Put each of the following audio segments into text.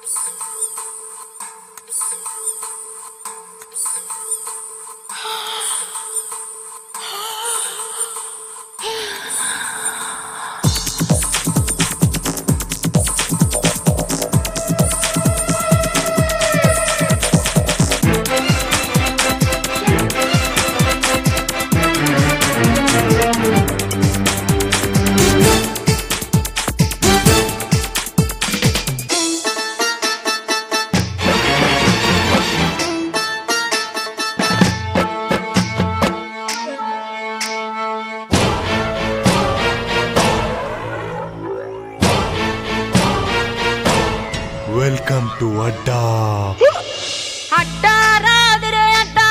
Welcome to అడ్డా అట్టా రాదురే అట్ట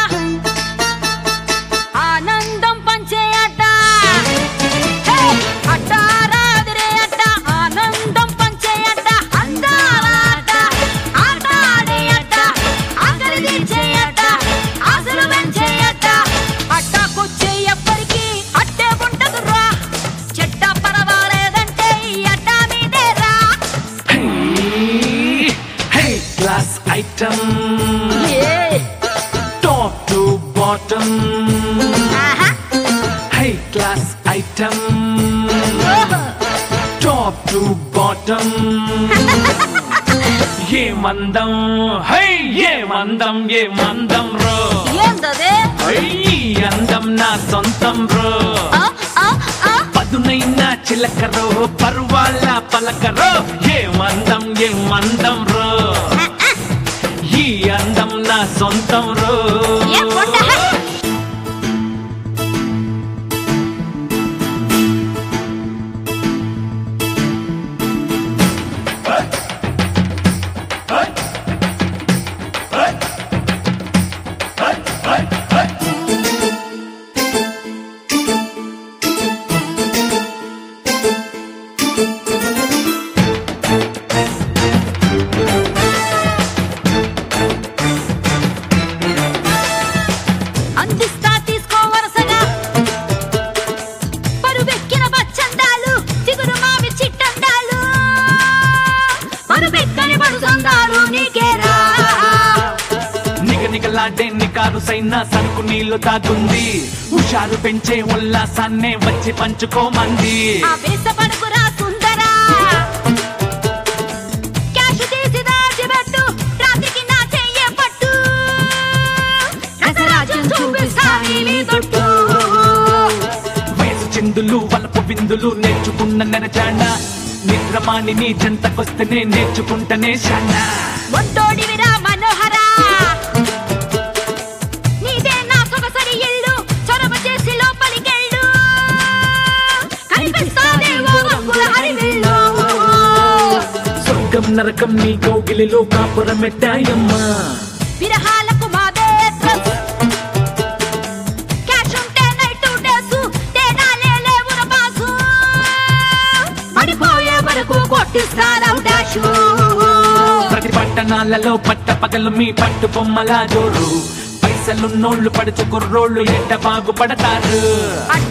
ఆనందం పంచే అట్ట హే! అట్టా రాదురే అట్ట ఆనందం పంచే అట్ట అందాల అట్ట ఆట ఆడే అట్ట ఆకలి తీర్చే అట్ట ఆశలు పెంచే అట్ట అట్టాకొచ్చే ఎప్పటికీ అట్టే ఉంటదురా చెడ్డ పర్వాలేదంటే ఈ అడ్డ మీదేరా Hey, hey, class item, A! top to bottom. ఆహా! Hey, class item, ఓహో! top to bottom. ఏ మందం హై ఏ మందం ఏ మందం రో ఏందదే హై, ఈ అందం నా సొంతం రో ఆ, ఆ, ఆ. పదునైన చిలకరో పరువాళ్ళ పలకరో ఏ మందం ఏ మందం రో ఈ అందం నా సొంతం రో ఏ పొట్ట హే? అందిస్తా తీసుకో వరసగా పరువెక్కిన బచ్చందాలు చిగురు మావి చిట్టందాలు పరువెక్కని పడుసందాలు నీకేరా నిగ నిగలాడే నికారు సైన సరుకు నీళ్లు తాగుంది హుషారు పెంచే ఉల్లాసాన్నే వచ్చి పంచుకోమంది ఆ వేస పడుకురా సుందరా క్యాష్ తీసి దాచిపెట్టు రాత్రికి నా చెయ్యే పట్టు రసరాజ్యం చూపిస్తా నీ తొట్టు వయసు చిందులు వలపు విందులు నేర్చుకున్న నెరజాణ నిద్రమాని నీ చెంతకొస్తేనే నేర్చుకుంటనే శాన ఒంటోడివిరా మనోహరా నీదే నా సొగసరి ఇల్లు చొరవ చేసి లోపలికెళ్ళు కనిపిస్తాదేవో రంగుల హరివిల్లు స్వర్గం నరకం నీ కోగిలిలో కాపురమెట్టాయమ్మా విరహాలకు మాదే డ్రెస్ క్యాష్ ఉంటే నైట్ డేసు తేనాలే లేవుర బాసు పడిపోయే వరకు కొట్టిస్తారా డాషు ప్రతి పట్టణాలలో పట్ట పగలు మీ పట్టు బొమ్మల జోరు పైసలున్నోళ్ళు పడుచు కుర్రోళ్ళు ఎంట బాగుపడతారు అడ్డ